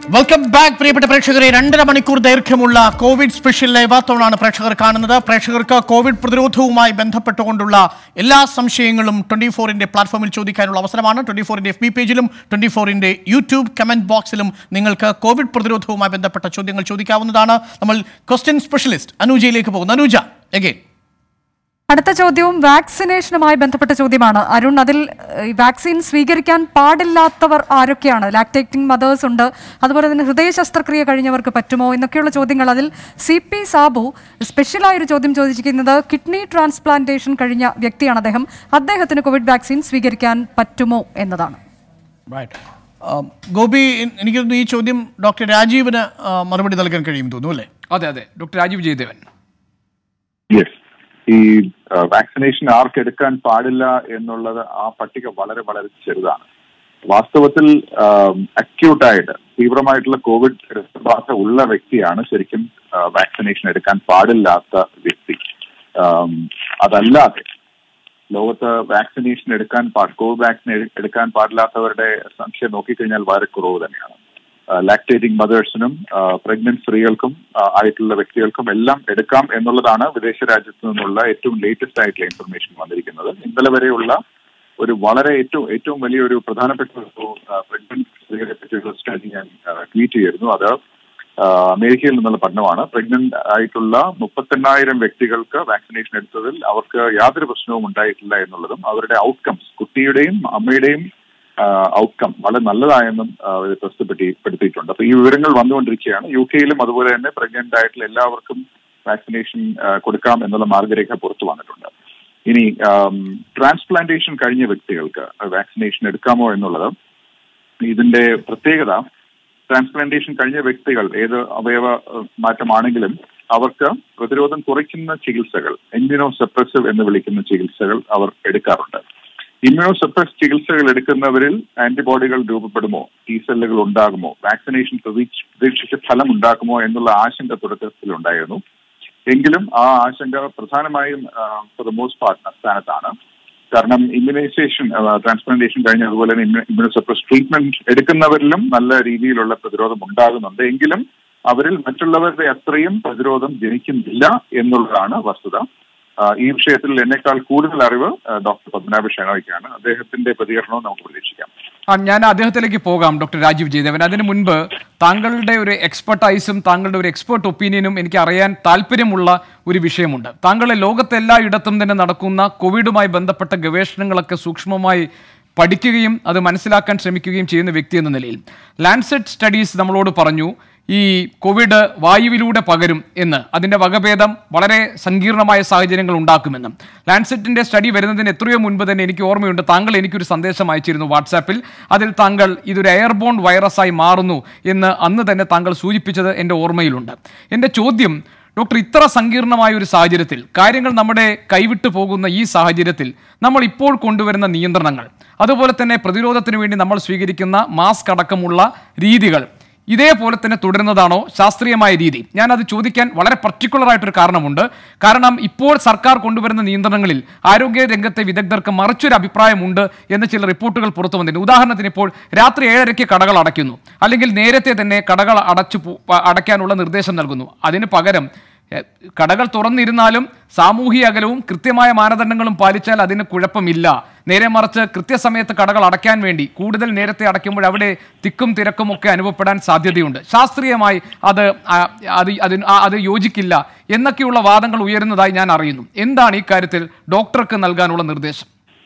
Welcome back പ്രിയപ്പെട്ട പ്രേക്ഷകരെ രണ്ടര മണിക്കൂർ ദൈർഘ്യമുള്ള കോവിഡ് സ്പെഷ്യൽ ലൈവാത്തോണാണ് പ്രേക്ഷകർ കാണുന്നത് പ്രേക്ഷകർക്ക് കോവിഡ് പ്രതിരോധവുമായി ബന്ധപ്പെട്ടുകൊണ്ടുള്ള എല്ലാ സംശയങ്ങളും ട്വന്റി ഫോറിന്റെ പ്ലാറ്റ്ഫോമിൽ ചോദിക്കാനുള്ള അവസരമാണ് ട്വന്റി ഫോറിന്റെ എഫ് ബി പേജിലും ട്വന്റി ഫോറിന്റെ യൂട്യൂബ് കമന്റ് ബോക്സിലും നിങ്ങൾക്ക് കോവിഡ് പ്രതിരോധവുമായി ബന്ധപ്പെട്ട ചോദ്യങ്ങൾ ചോദിക്കാവുന്നതാണ് നമ്മൾ ക്വസ്റ്റ്യൻ സ്പെഷ്യലിസ്റ്റ് അനുജയിലേക്ക് പോകുന്നു അനുജ എഗെയിൻ അടുത്ത ചോദ്യവും വാക്സിനേഷനുമായി ബന്ധപ്പെട്ട ചോദ്യമാണ് അരുൺ അതിൽ ഏഹ്, ഈ വാക്സിൻ സ്വീകരിക്കാൻ പാടില്ലാത്തവർ ആരൊക്കെയാണ് ലാക്ടേറ്റിംഗ് മദേഴ്സ് ഉണ്ട് അതുപോലെ തന്നെ ഹൃദയ ശസ്ത്രക്രിയ കഴിഞ്ഞവർക്ക് പറ്റുമോ എന്നൊക്കെയുള്ള ചോദ്യങ്ങൾ അതിൽ സി പി സാബു സ്പെഷ്യലായ ഒരു ചോദ്യം ചോദിച്ചിരിക്കുന്നത് കിഡ്നി ട്രാൻസ്പ്ലാന്റേഷൻ കഴിഞ്ഞ വ്യക്തിയാണ് അദ്ദേഹം അദ്ദേഹത്തിന് കോവിഡ് വാക്സിൻ സ്വീകരിക്കാൻ പറ്റുമോ എന്നതാണ് റൈറ്റ് ഗോപി എൻ- എനിക്ക് തോന്നുന്നു ഈ ചോദ്യം ഡോക്ടർ രാജീവിന് ആ, മറുപടി നൽകാൻ കഴിയും തോന്നുന്നു അല്ലേ അതെ അതെ ഡോക്ടർ രാജീവ് ജയദേവൻ യെസ് ഈ വാക്സിനേഷൻ ആർക്ക് എടുക്കാൻ പാടില്ല എന്നുള്ളത് ആ പട്ടിക വളരെ വളരെ ചെറുതാണ് വാസ്തവത്തിൽ അക്യൂട്ടായിട്ട് തീവ്രമായിട്ടുള്ള കോവിഡ് രോഗബാധ ഉള്ള വ്യക്തിയാണ് ശരിക്കും വാക്സിനേഷൻ എടുക്കാൻ പാടില്ലാത്ത വ്യക്തി ആം, അതല്ലാതെ ലോകത്ത് വാക്സിനേഷൻ എടുക്കാൻ പാ- കോവിഡ് വാക്സിൻ എടു- എടുക്കാൻ പാടില്ലാത്തവരുടെ സംഖ്യ നോക്കിക്കഴിഞ്ഞാൽ വളരെ കുറവ് തന്നെയാണ് ലാക്ടേറ്റിംഗ് മദേഴ്സിനും പ്രഗ്നന്റ് സ്ത്രീകൾക്കും ആ, ആയിട്ടുള്ള വ്യക്തികൾക്കും എല്ലാം എടുക്കാം എന്നുള്ളതാണ് വിദേശ രാജ്യത്തു നിന്നുള്ള ഏറ്റവും ലേറ്റസ്റ്റ് ആയിട്ടുള്ള ഇൻഫർമേഷൻ വന്നിരിക്കുന്നത് ഇന്നലെ വരെയുള്ള ഒരു വളരെ ഏറ്റവും ഏറ്റവും വലിയൊരു പ്രധാനപ്പെട്ട ഒരു പ്രഗ്നന്റ് സ്ത്രീകളെ പറ്റിയുള്ള സ്റ്റഡി ഞാൻ ട്വീറ്റ് ചെയ്തിരുന്നു അത് ആ, അമേരിക്കയിൽ നിന്നുള്ള പഠനമാണ് പ്രഗ്നന്റ് ആയിട്ടുള്ള മുപ്പത്തെണ്ണായിരം വ്യക്തികൾക്ക് വാക്സിനേഷൻ എടുത്തതിൽ അവർക്ക് യാതൊരു പ്രശ്നവും ഉണ്ടായിട്ടില്ല എന്നുള്ളതും അവരുടെ ഔട്ട്കംസ് കുട്ടിയുടെയും അമ്മയുടെയും ഔട്ട്കം വളരെ നല്ലതായെന്നും ആ, ഇത് പ്രസിദ്ധപ്പെടുത്തിയിട്ടുണ്ട് അപ്പൊ ഈ വിവരങ്ങൾ വന്നുകൊണ്ടിരിക്കുകയാണ് യു കെയിലും അതുപോലെ തന്നെ പ്രഗ്നന്റ് ആയിട്ടുള്ള എല്ലാവർക്കും വാക്സിനേഷൻ കൊടുക്കാം എന്നുള്ള മാർഗരേഖ പുറത്തു വന്നിട്ടുണ്ട് ഇനി ട്രാൻസ്പ്ലാന്റേഷൻ കഴിഞ്ഞ വ്യക്തികൾക്ക് വാക്സിനേഷൻ എടുക്കാമോ എന്നുള്ളത് ഇതിന്റെ പ്രത്യേകത ട്രാൻസ്പ്ലാന്റേഷൻ കഴിഞ്ഞ വ്യക്തികൾ ഏത് അവയവ ഏഹ്, മാറ്റമാണെങ്കിലും അവർക്ക് പ്രതിരോധം കുറയ്ക്കുന്ന ചികിത്സകൾ ഇമ്മ്യൂണോ സപ്രസീവ് എന്ന് വിളിക്കുന്ന ചികിത്സകൾ അവർ എടുക്കാറുണ്ട് ഇമ്മ്യൂണോ സപ്രസ് ചികിത്സകൾ എടുക്കുന്നവരിൽ ആന്റിബോഡികൾ രൂപപ്പെടുമോ ടി സെല്ലുകൾ ഉണ്ടാകുമോ വാക്സിനേഷൻ പ്രതീക്ഷ- പ്രതീക്ഷിച്ച ഫലം ഉണ്ടാകുമോ എന്നുള്ള ആശങ്ക തുടക്കത്തിൽ ഉണ്ടായിരുന്നു എങ്കിലും ആ ആശങ്ക പ്രധാനമായും ഫോർ ദ മോസ്റ്റ് പാർട്ട് സ്ഥാനത്താണ് കാരണം ഇമ്മ്യൂണൈസേഷൻ ട്രാൻസ്പ്ലാന്റേഷൻ കഴിഞ്ഞ അതുപോലെ തന്നെ ഇമ്മ്യൂണോ സപ്രസ് ട്രീറ്റ്മെന്റ് എടുക്കുന്നവരിലും നല്ല രീതിയിലുള്ള പ്രതിരോധം ഉണ്ടാകുന്നുണ്ട് എങ്കിലും അവരിൽ മറ്റുള്ളവരുടെ അത്രയും പ്രതിരോധം ജനിക്കുന്നില്ല എന്നുള്ളതാണ് വസ്തുത ആ, ഈ വിഷയത്തിൽ എന്നെക്കാൾ കൂടുതൽ അറിവ് ആ, ഡോക്ടർ പത്മനാഭ ഷെനോയ്ക്കാണ് അദ്ദേഹത്തിന്റെ പ്രതികരണവും നമുക്ക് പ്രതീക്ഷിക്കാം ആ, ഞാൻ അദ്ദേഹത്തിലേക്ക് പോകാം ഡോക്ടർ രാജീവ് ജയദേവൻ അതിനു മുൻപ് താങ്കളുടെ ഒരു എക്സ്പെർട്ടൈസും താങ്കളുടെ ഒരു എക്സ്പേർട്ട് ഒപ്പീനിയനും എനിക്ക് അറിയാൻ താല്പര്യമുള്ള ഒരു വിഷയമുണ്ട് താങ്കളെ ലോകത്തെല്ലായിടത്തും തന്നെ നടക്കുന്ന കോവിഡുമായി ബന്ധപ്പെട്ട ഗവേഷണങ്ങളൊക്കെ സൂക്ഷ്മമായി പഠിക്കുകയും അത് മനസ്സിലാക്കാൻ ശ്രമിക്കുകയും ചെയ്യുന്ന വ്യക്തി എന്ന നിലയിൽ ലാൻസെറ്റ് സ്റ്റഡീസ് നമ്മളോട് പറഞ്ഞു ഈ കോവിഡ് വായുവിലൂടെ പകരും എന്ന് അതിൻ്റെ വകഭേദം വളരെ സങ്കീർണമായ സാഹചര്യങ്ങൾ ഉണ്ടാക്കുമെന്നും ലാൻസെറ്റിൻ്റെ സ്റ്റഡി വരുന്നതിന് എത്രയോ മുൻപ് തന്നെ എനിക്ക് ഓർമ്മയുണ്ട് താങ്കൾ എനിക്കൊരു സന്ദേശം അയച്ചിരുന്നു വാട്സാപ്പിൽ അതിൽ താങ്കൾ ഇതൊരു എയർബോൺ വൈറസായി മാറുന്നു എന്ന് അന്ന് തന്നെ താങ്കൾ സൂചിപ്പിച്ചത് എൻ്റെ ഓർമ്മയിലുണ്ട് എൻ്റെ ചോദ്യം ഡോക്ടർ ഇത്ര സങ്കീർണമായ ഒരു സാഹചര്യത്തിൽ കാര്യങ്ങൾ നമ്മുടെ കൈവിട്ടു പോകുന്ന ഈ സാഹചര്യത്തിൽ നമ്മൾ ഇപ്പോൾ കൊണ്ടുവരുന്ന നിയന്ത്രണങ്ങൾ അതുപോലെ തന്നെ പ്രതിരോധത്തിന് വേണ്ടി നമ്മൾ സ്വീകരിക്കുന്ന മാസ്ക് അടക്കമുള്ള രീതികൾ ഇതേപോലെ തന്നെ തുടരുന്നതാണോ ശാസ്ത്രീയമായ രീതി ഞാനത് ചോദിക്കാൻ വളരെ പർട്ടിക്കുലർ ആയിട്ടൊരു കാരണമുണ്ട് കാരണം ഇപ്പോൾ സർക്കാർ കൊണ്ടുവരുന്ന നിയന്ത്രണങ്ങളിൽ ആരോഗ്യ രംഗത്തെ വിദഗ്ധർക്ക് മറിച്ചൊരു അഭിപ്രായമുണ്ട് എന്ന് ചില റിപ്പോർട്ടുകൾ പുറത്തു വന്നിട്ടുണ്ട് ഉദാഹരണത്തിന് ഇപ്പോൾ രാത്രി ഏഴരയ്ക്ക് കടകൾ അടയ്ക്കുന്നു അല്ലെങ്കിൽ നേരത്തെ തന്നെ കടകൾ അടച്ചു പോ- അടയ്ക്കാനുള്ള നിർദ്ദേശം നൽകുന്നു അതിന് പകരം എ, കടകൾ തുറന്നിരുന്നാലും സാമൂഹിക അകലവും കൃത്യമായ മാനദണ്ഡങ്ങളും പാലിച്ചാൽ അതിന് കുഴപ്പമില്ല നേരെ മറിച്ച് കൃത്യസമയത്ത് കടകൾ അടയ്ക്കാൻ വേണ്ടി കൂടുതൽ നേരത്തെ അടയ്ക്കുമ്പോൾ അവിടെ തിക്കും തിരക്കും ഒക്കെ അനുഭവപ്പെടാൻ സാധ്യതയുണ്ട് ശാസ്ത്രീയമായി അത് ആ, അത് അതിന് ആ, അത് യോജിക്കില്ല എന്നൊക്കെയുള്ള വാദങ്ങൾ ഉയരുന്നതായി ഞാൻ അറിയുന്നു എന്താണ് ഈ കാര്യത്തിൽ ഡോക്ടർക്ക് നൽകാനുള്ള നിർദ്ദേശം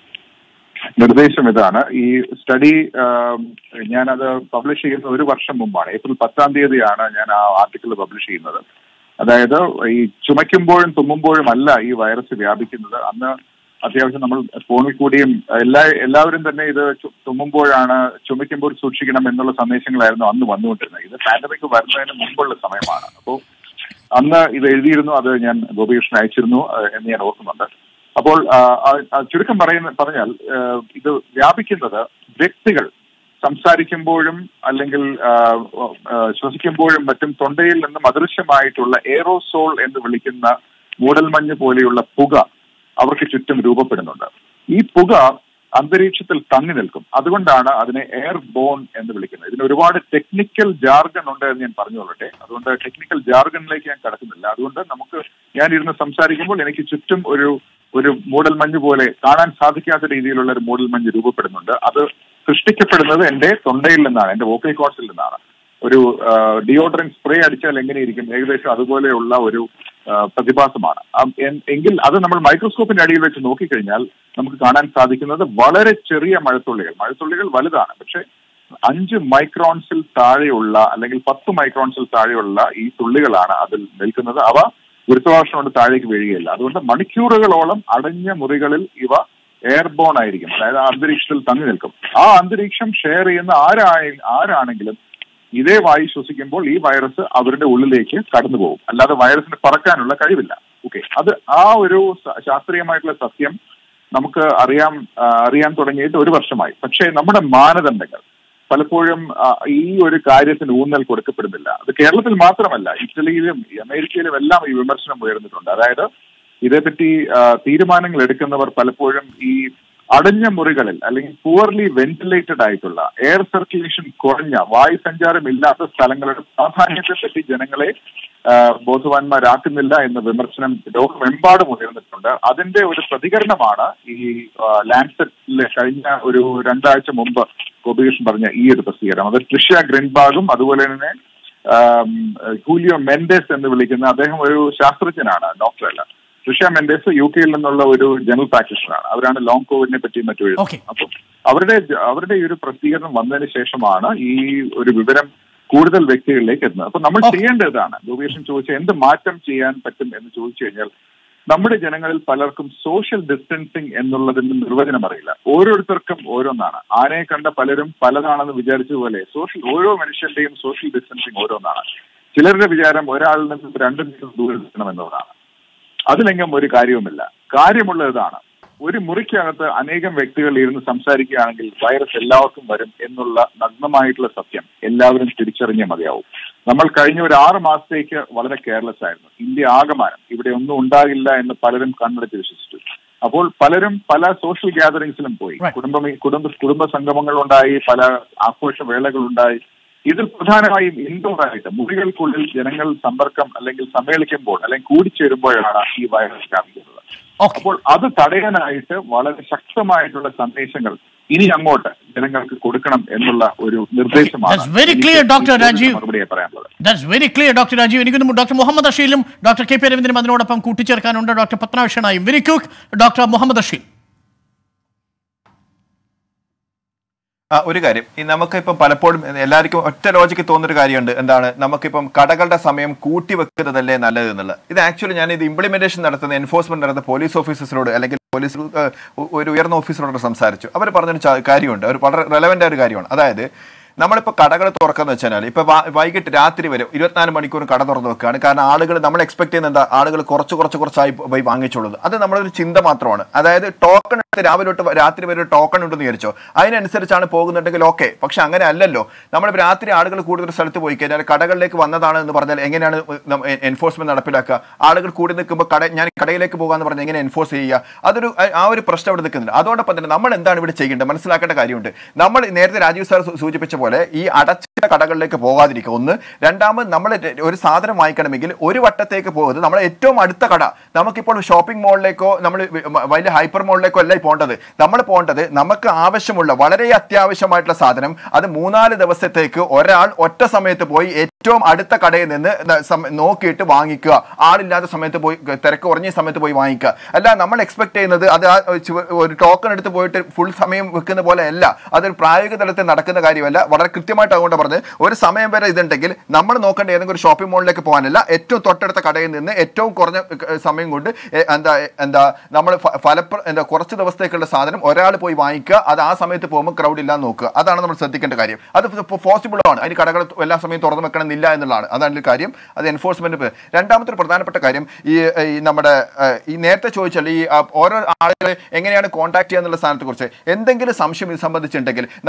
നിർദ്ദേശം ഇതാണ് ഈ സ്റ്റഡി ഞാനത് പബ്ലിഷ് ചെയ്യുന്ന ഒരു വർഷം മുമ്പാണ് ഏപ്രിൽ പത്താം തീയതിയാണ് ഞാൻ ആ ആർട്ടിക്കിൾ പബ്ലിഷ് ചെയ്യുന്നത് അതായത് ഈ ചുമയ്ക്കുമ്പോഴും തുമ്മുമ്പോഴും അല്ല ഈ വൈറസ് വ്യാപിക്കുന്നത് അന്ന് അത്യാവശ്യം നമ്മൾ ഫോണിൽ കൂടിയും എല്ലാ എല്ലാവരും തന്നെ ഇത് ചു- തുമ്മുമ്പോഴാണ് ചുമയ്ക്കുമ്പോൾ സൂക്ഷിക്കണം എന്നുള്ള സന്ദേശങ്ങളായിരുന്നു അന്ന് വന്നുകൊണ്ടിരുന്നത് ഇത് പാൻഡമിക് വരുന്നതിന് മുമ്പുള്ള സമയമാണ് അപ്പോൾ അന്ന് ഇത് എഴുതിയിരുന്നു അത് ഞാൻ ഗോപികൃഷ്ണൻ അയച്ചിരുന്നു ആ, എന്ന് ഞാൻ ഓർക്കുന്നുണ്ട് അപ്പോൾ ആ, ആ, ആ, ചുരുക്കം പറയുന്ന പറഞ്ഞാൽ ആ, ഇത് വ്യാപിക്കുന്നത് വ്യക്തികൾ സംസാരിക്കുമ്പോഴും അല്ലെങ്കിൽ ആ, ആ, ശ്വസിക്കുമ്പോഴും മറ്റും തൊണ്ടയിൽ നിന്നും അദൃശ്യമായിട്ടുള്ള എയറോസോൾ എന്ന് വിളിക്കുന്ന മൂടൽമഞ്ഞ് പോലെയുള്ള പുക അവർക്ക് ചുറ്റും രൂപപ്പെടുന്നുണ്ട് ഈ പുക അന്തരീക്ഷത്തിൽ തങ്ങി നിൽക്കും അതുകൊണ്ടാണ് അതിനെ എയർ ബോൺ എന്ന് വിളിക്കുന്നത് ഇതിന് ഒരുപാട് ടെക്നിക്കൽ ജാർഗൺ ഉണ്ട് എന്ന് ഞാൻ പറഞ്ഞുകൊള്ളട്ടെ അതുകൊണ്ട് ടെക്നിക്കൽ ജാർഗണിലേക്ക് ഞാൻ കടക്കുന്നില്ല അതുകൊണ്ട് നമുക്ക് ഞാൻ ഇരുന്ന് സംസാരിക്കുമ്പോൾ എനിക്ക് ചുറ്റും ഒരു ഒരു മൂടൽ മഞ്ഞ് പോലെ കാണാൻ സാധിക്കാത്ത രീതിയിലുള്ള ഒരു മൂടൽ മഞ്ഞ് രൂപപ്പെടുന്നുണ്ട് അത് സൃഷ്ടിക്കപ്പെടുന്നത് എന്റെ തൊണ്ടയിൽ നിന്നാണ് എന്റെ വോക്കൽ കോഴ്സിൽ നിന്നാണ് ഒരു ഡിയോഡറൻ സ്പ്രേ അടിച്ചാൽ എങ്ങനെയിരിക്കും ഏകദേശം അതുപോലെയുള്ള ഒരു ആ, പ്രതിഭാസമാണ് ആ, എൻ- എങ്കിൽ അത് നമ്മൾ മൈക്രോസ്കോപ്പിന്റെ അടിയിൽ വെച്ച് നോക്കിക്കഴിഞ്ഞാൽ നമുക്ക് കാണാൻ സാധിക്കുന്നത് വളരെ ചെറിയ മഴത്തുള്ളികൾ മഴത്തുള്ളികൾ വലുതാണ് പക്ഷെ അഞ്ച് മൈക്രോൺസിൽ താഴെയുള്ള അല്ലെങ്കിൽ പത്ത് മൈക്രോൺസിൽ താഴെയുള്ള ഈ തുള്ളികളാണ് അതിൽ നിൽക്കുന്നത് അവ ഗുരുത്വാകർഷണം കൊണ്ട് താഴേക്ക് വീഴുകയില്ല അതുകൊണ്ട് മണിക്കൂറുകളോളം അടഞ്ഞ മുറികളിൽ ഇവ എയർബോൺ ആയിരിക്കും അതായത് ആ അന്തരീക്ഷത്തിൽ തങ്ങി നിൽക്കും ആ അന്തരീക്ഷം ഷെയർ ചെയ്യുന്ന ആരായ ആരാണെങ്കിലും ഇതേ വായു ശ്വസിക്കുമ്പോൾ ഈ വൈറസ് അവരുടെ ഉള്ളിലേക്ക് കടന്നു പോകും അല്ലാതെ വൈറസിന് പറക്കാനുള്ള കഴിവില്ല ഓക്കെ അത് ആ ഒരു സ- ശാസ്ത്രീയമായിട്ടുള്ള സത്യം നമുക്ക് അറിയാം ആ, അറിയാൻ തുടങ്ങിയിട്ട് ഒരു വർഷമായി പക്ഷേ നമ്മുടെ മാനദണ്ഡങ്ങൾ പലപ്പോഴും ആ, ഈ ഒരു കാര്യത്തിന് ഊന്നൽ കൊടുക്കപ്പെടുന്നില്ല അത് കേരളത്തിൽ മാത്രമല്ല ഇറ്റലിയിലും ഈ അമേരിക്കയിലും എല്ലാം ഈ വിമർശനം ഉയർന്നിട്ടുണ്ട് അതായത് ഇതേപ്പറ്റി ആ, തീരുമാനങ്ങൾ എടുക്കുന്നവർ പലപ്പോഴും ഈ അടഞ്ഞ മുറികളിൽ അല്ലെങ്കിൽ പുവർലി വെന്റിലേറ്റഡ് ആയിട്ടുള്ള എയർ സർക്കുലേഷൻ കുറഞ്ഞ വായു സഞ്ചാരം ഇല്ലാത്ത സ്ഥലങ്ങളുടെ പ്രാധാന്യത്തെ പറ്റി ജനങ്ങളെ ആ, ബോധവാന്മാരാക്കുന്നില്ല എന്ന വിമർശനം ലോകമെമ്പാടും ഉയർന്നിട്ടുണ്ട് അതിന്റെ ഒരു പ്രതികരണമാണ് ഈ ലാൻഡ്സെറ്റിലെ കഴിഞ്ഞ ഒരു രണ്ടാഴ്ച മുമ്പ് ഗോപികൃഷ്ണൻ പറഞ്ഞ ഈ ഒരു പ്രസിദ്ധീകരണം അത് ട്രിഷ്യ ഗ്രിൻബാഗും അതുപോലെ തന്നെ ആം, ഹൂലിയോ മെൻഡേസ് എന്ന് വിളിക്കുന്ന അദ്ദേഹം ഒരു ശാസ്ത്രജ്ഞനാണ് ഡോക്ടറല്ല ട്രിഷ്യ മെൻഡേസ് യു കെയിൽ നിന്നുള്ള ഒരു ജനറൽ പ്രാക്ടീഷണറാണ് അവരാണ് ലോങ് കോവിഡിനെ പറ്റി മറ്റു Okay. എഴുതുന്നത് അപ്പം അവരുടെ അവരുടെ ഈ ഒരു പ്രസിദ്ധീകരണം വന്നതിന് ശേഷമാണ് ഈ ഒരു വിവരം കൂടുതൽ വ്യക്തികളിലേക്ക് എത്തുന്നത് അപ്പൊ നമ്മൾ Okay. ചെയ്യേണ്ടത് ഇതാണ് ഗോപീഷൻ ചോദിച്ച എന്ത് മാറ്റം ചെയ്യാൻ പറ്റും എന്ന് ചോദിച്ചു കഴിഞ്ഞാൽ നമ്മുടെ ജനങ്ങളിൽ പലർക്കും സോഷ്യൽ ഡിസ്റ്റൻസിങ് എന്നുള്ളതിന്റെ നിർവചനം അറിയില്ല ഓരോരുത്തർക്കും ഓരോന്നാണ് ആനയെ കണ്ട പലരും പലതാണെന്ന് വിചാരിച്ചതുപോലെ സോഷ്യൽ ഓരോ മനുഷ്യന്റെയും സോഷ്യൽ ഡിസ്റ്റൻസിങ് ഓരോന്നാണ് ചിലരുടെ വിചാരം ഒരാളിൽ നിന്ന് രണ്ട് മീറ്റർ ദൂരം നിൽക്കണം എന്നതാണ് അതിലെങ്കും ഒരു കാര്യവുമില്ല കാര്യമുള്ളത് ഇതാണ് ഒരു മുറിക്കകത്ത് അനേകം വ്യക്തികൾ ഇരുന്ന് സംസാരിക്കുകയാണെങ്കിൽ വൈറസ് എല്ലാവർക്കും വരും എന്നുള്ള നഗ്നമായിട്ടുള്ള സത്യം എല്ലാവരും തിരിച്ചറിഞ്ഞേ മതിയാവും നമ്മൾ കഴിഞ്ഞ ഒരു ആറ് മാസത്തേക്ക് വളരെ കെയർലെസ് ആയിരുന്നു ഇന്ത്യ ആകമാനം ഇവിടെ ഒന്നും ഉണ്ടാകില്ല എന്ന് പലരും കണ്ണടച്ച് വിശ്വസിച്ചു അപ്പോൾ പലരും പല സോഷ്യൽ ഗ്യാതറിങ്സിലും പോയി Right. കുടുംബ കുടുംബ കുടുംബ സംഗമങ്ങൾ ഉണ്ടായി പല ആഘോഷ വേളകൾ ഉണ്ടായി ഇതിൽ പ്രധാനമായും ഇൻഡോർ ആയിട്ട് മുറികൾക്കുള്ളിൽ ജനങ്ങൾ സമ്പർക്കം അല്ലെങ്കിൽ സമ്മേളിക്കുമ്പോൾ അല്ലെങ്കിൽ കൂടിച്ചേരുമ്പോഴാണ് ഈ വൈറസ് വ്യാപിക്കുന്നത് ഓക്കെ അപ്പോൾ അത് തടയാനായിട്ട് വളരെ ശക്തമായിട്ടുള്ള സന്ദേശങ്ങൾ ഇനി അങ്ങോട്ട് ജനങ്ങൾക്ക് കൊടുക്കണം എന്നുള്ള ഒരു നിർദ്ദേശമാണ് That's very എനിക്ക് clear, ഈ Dr. ചോദ്യത്തിന് രാജീവ്. മറുപടിയായി പറയാനുള്ളത് that's very clear doctor Rajeev എനിക്ക് തോന്നുന്നു ഡോക്ടർ മുഹമ്മദ് അഷീലും ഡോക്ടർ കെ പി രവീന്ദ്രനും അതിനോടൊപ്പം കൂട്ടിച്ചേർക്കാനുണ്ട് ഡോക്ടർ പത്മനാഭനായും very quick doctor Muhammad Asheel ആ ഒരു കാര്യം ഈ നമുക്കിപ്പം പലപ്പോഴും എല്ലാവർക്കും ഒറ്റ ലോജിക്ക് തോന്നുന്നൊരു കാര്യമുണ്ട് എന്താണ് നമുക്കിപ്പം കടകളുടെ സമയം കൂട്ടി വെക്കുന്നതല്ലേ നല്ലത് എന്നുള്ളത് ഇത് ആക്ച്വലി ഞാൻ ഇത് ഇംപ്ലിമെന്റേഷൻ നടത്തുന്ന എൻഫോഴ്സ്മെന്റ് നടത്തുന്ന പോലീസ് ഓഫീസേഴ്സിനോട് അല്ലെങ്കിൽ പോലീസ് ഏഹ്, ഒരു ഉയർന്ന ഓഫീസറോട് സംസാരിച്ചു അവർ പറഞ്ഞൊരു ച- കാര്യമുണ്ട് അവർ വളരെ റെലവെന്റ് ആയ ഒരു കാര്യമാണ് അതായത് നമ്മളിപ്പോൾ കടകൾ തുറക്കുന്ന വെച്ചാൽ ഇപ്പോൾ വൈകിട്ട് രാത്രി വരെ ഇരുപത്തിനാല് മണിക്കൂർ കട തുറന്ന് വെക്കുകയാണ് കാരണം ആളുകൾ നമ്മൾ എക്സ്പെക്ട് ചെയ്യുന്ന എന്താ ആളുകൾ കുറച്ച് കുറച്ച് കുറച്ചായി പോയി വാങ്ങിച്ചോളുന്നത് അത് നമ്മളൊരു ചിന്ത മാത്രമാണ് അതായത് ടോക്കൺ എടുത്ത് രാവിലെ തൊട്ട് രാത്രി വരെ ഒരു ടോക്കൺ ഉണ്ടെന്ന് വിചാരിച്ചോ അതിനനുസരിച്ചാണ് പോകുന്നുണ്ടെങ്കിൽ ഓക്കെ പക്ഷെ അങ്ങനെ അല്ലല്ലോ നമ്മളിപ്പോൾ രാത്രി ആളുകൾ കൂടുതൽ സ്ഥലത്ത് പോയി കഴിഞ്ഞാൽ കടകളിലേക്ക് വന്നതാണ് എന്ന് പറഞ്ഞാൽ എങ്ങനെയാണ് എൻഫോഴ്സ്മെന്റ് നടപ്പിലാക്കുക ആളുകൾ കൂടി നിൽക്കുമ്പോൾ കട ഞാൻ കടയിലേക്ക് പോകാന്ന് പറഞ്ഞാൽ എങ്ങനെ എൻഫോഴ്സ് ചെയ്യുക അതൊരു ആ- ആ ഒരു പ്രശ്നം അവിടെ നിൽക്കുന്നുണ്ട് അതോടൊപ്പം തന്നെ നമ്മൾ എന്താണ് ഇവിടെ ചെയ്യേണ്ടത് മനസ്സിലാക്കേണ്ട കാര്യമുണ്ട് നമ്മൾ നേരത്തെ രാജീവ് സാർ സൂ- സൂചിപ്പിച്ച പോലെ ഈ അടച്ചിട്ട കടകളിലേക്ക് പോകാതിരിക്കുക ഒന്ന് രണ്ടാമത് നമ്മൾ ഒരു സാധനം വാങ്ങിക്കണമെങ്കിൽ ഒരു വട്ടത്തേക്ക് പോകുന്നത് നമ്മുടെ ഏറ്റവും അടുത്ത കട നമുക്കിപ്പോൾ ഷോപ്പിംഗ് മോളിലേക്കോ നമ്മൾ വലിയ ഹൈപ്പർ മോളിലേക്കോ അല്ല പോകേണ്ടത് നമ്മൾ പോകേണ്ടത് നമുക്ക് ആവശ്യമുള്ള വളരെ അത്യാവശ്യമായിട്ടുള്ള സാധനം അത് മൂന്നാല് ദിവസത്തേക്ക് ഒരാൾ ഒറ്റ സമയത്ത് പോയി ഏറ്റവും അടുത്ത കടയിൽ നിന്ന് ന- സം- നോക്കിയിട്ട് വാങ്ങിക്കുക ആളില്ലാത്ത സമയത്ത് പോയി തിരക്ക് കുറഞ്ഞ സമയത്ത് പോയി വാങ്ങിക്കുക അല്ല നമ്മൾ എക്സ്പെക്ട് ചെയ്യുന്നത് അത് ആ ചുവ- ഒരു ടോക്കൺ എടുത്ത് പോയിട്ട് ഫുൾ സമയം വെക്കുന്ന പോലെ അല്ല അതൊരു പ്രായോഗിക തലത്തിൽ നടക്കുന്ന കാര്യമല്ല വളരെ കൃത്യമായിട്ട് അതുകൊണ്ട് പറഞ്ഞ് ഒരു സമയം വരെ ഇതുണ്ടെങ്കിൽ നമ്മൾ നോക്കേണ്ട ഏതെങ്കിലും ഒരു ഷോപ്പിംഗ് മോളിലേക്ക് പോകാനല്ല ഏറ്റവും തൊട്ടടുത്ത കടയിൽ നിന്ന് ഏറ്റവും കുറഞ്ഞ ഏർ, സമയം കൊണ്ട് ഏർ, എന്താ എന്താ നമ്മൾ ഫലപ്ര എന്താ കുറച്ച് ദിവസത്തേക്കുള്ള സാധനം ഒരാൾ പോയി വാങ്ങിക്കുക അത് ആ സമയത്ത് പോകുമ്പോൾ ക്രൗഡ് ഇല്ലാന്ന് നോക്കുക അതാണ് നമ്മൾ ശ്രദ്ധിക്കേണ്ട കാര്യം അത് പോസിബിൾ ആണ് അതിന് കടകൾ എല്ലാ സമയം തുറന്നു വെക്കണം എന്നില്ല എന്നുള്ളതാണ് അതാണ് ഒരു കാര്യം അത് എൻഫോഴ്സ്മെന്റ് രണ്ടാമത്തെ ഒരു പ്രധാനപ്പെട്ട കാര്യം ഈ ഈ നമ്മുടെ ഏർ, ഈ നേരത്തെ ചോദിച്ചാൽ ഈ ആ, ഓരോ ആളുകളെ എങ്ങനെയാണ് കോൺടാക്ട് ചെയ്യുക എന്നുള്ള സ്ഥാനത്തെ കുറിച്ച് എന്തെങ്കിലും സംശയം ഇത് സംബന്ധിച്ചിട്ടുണ്ടെങ്കിൽ നമ്മൾ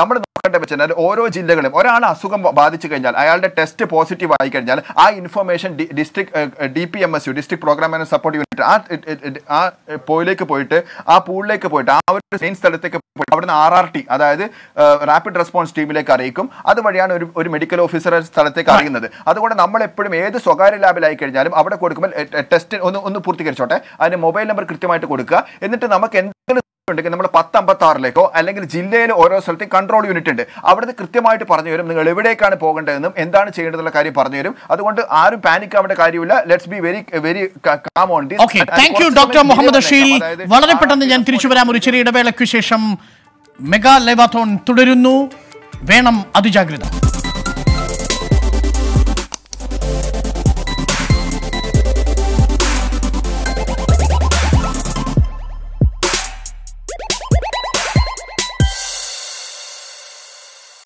നോക്കേണ്ട വെച്ചാൽ ഓരോ ജില്ലകളും ഒരാൾ അസുഖം ബാധിച്ചു കഴിഞ്ഞാൽ അയാളുടെ ടെസ്റ്റ് പോസിറ്റീവ് ആയി കഴിഞ്ഞാൽ ആ information district D P M S U district programme and support unit ആ ആ പോയിലേക്ക് പോയിട്ട് ആ പൂളിലേക്ക് പോയിട്ട് ആ ഒരു മെയിൻ സ്ഥലത്തേക്ക് പോയിട്ട് അവിടുന്ന് ആർ ആർ ടി അതായത് റാപ്പിഡ് റെസ്പോൺസ് ടീമിലേക്ക് അറിയിക്കും അതുവഴിയാണ് ഒരു ഒരു മെഡിക്കൽ ഓഫീസർ സ്ഥലത്തേക്ക് അറിയുന്നത് അതുകൊണ്ട് നമ്മൾ എപ്പോഴും ഏത് സ്വകാര്യ ലാബിലായി കഴിഞ്ഞാലും അവിടെ കൊടുക്കുമ്പോൾ ടെസ്റ്റ് ഒന്ന് ഒന്ന് പൂർത്തീകരിച്ചോട്ടെ അതിന് മൊബൈൽ നമ്പർ കൃത്യമായിട്ട് കൊടുക്കുക എന്നിട്ട് നമുക്ക് എന്തെങ്കിലും ഉണ്ടെങ്കിൽ നമ്മൾ പത്ത് അമ്പത്തി ആറിലേക്കോ അല്ലെങ്കിൽ ജില്ലയിൽ ഓരോ സ്ഥലത്തും കൺട്രോൾ യൂണിറ്റ് ഉണ്ട് അവിടുന്ന് കൃത്യമായിട്ട് പറഞ്ഞു തരും നിങ്ങൾ എവിടേക്കാണ് പോകേണ്ടതെന്നും എന്താണ് ചെയ്യേണ്ടതെന്നുള്ള കാര്യം പറഞ്ഞു തരും അതുകൊണ്ട് ആരും പാനിക് ആവേണ്ട കാര്യമില്ല let's be very very calm on okay thank you doctor Muhammad Asheel വളരെ പെട്ടെന്ന് ഞാൻ തിരിച്ചു വരാം ഒരു ചെറിയ ഇടവേളയ്ക്ക് ശേഷം മെഗാ ലൈവാത്തോൺ തുടരുന്നു വേണം അതിജാഗ്രത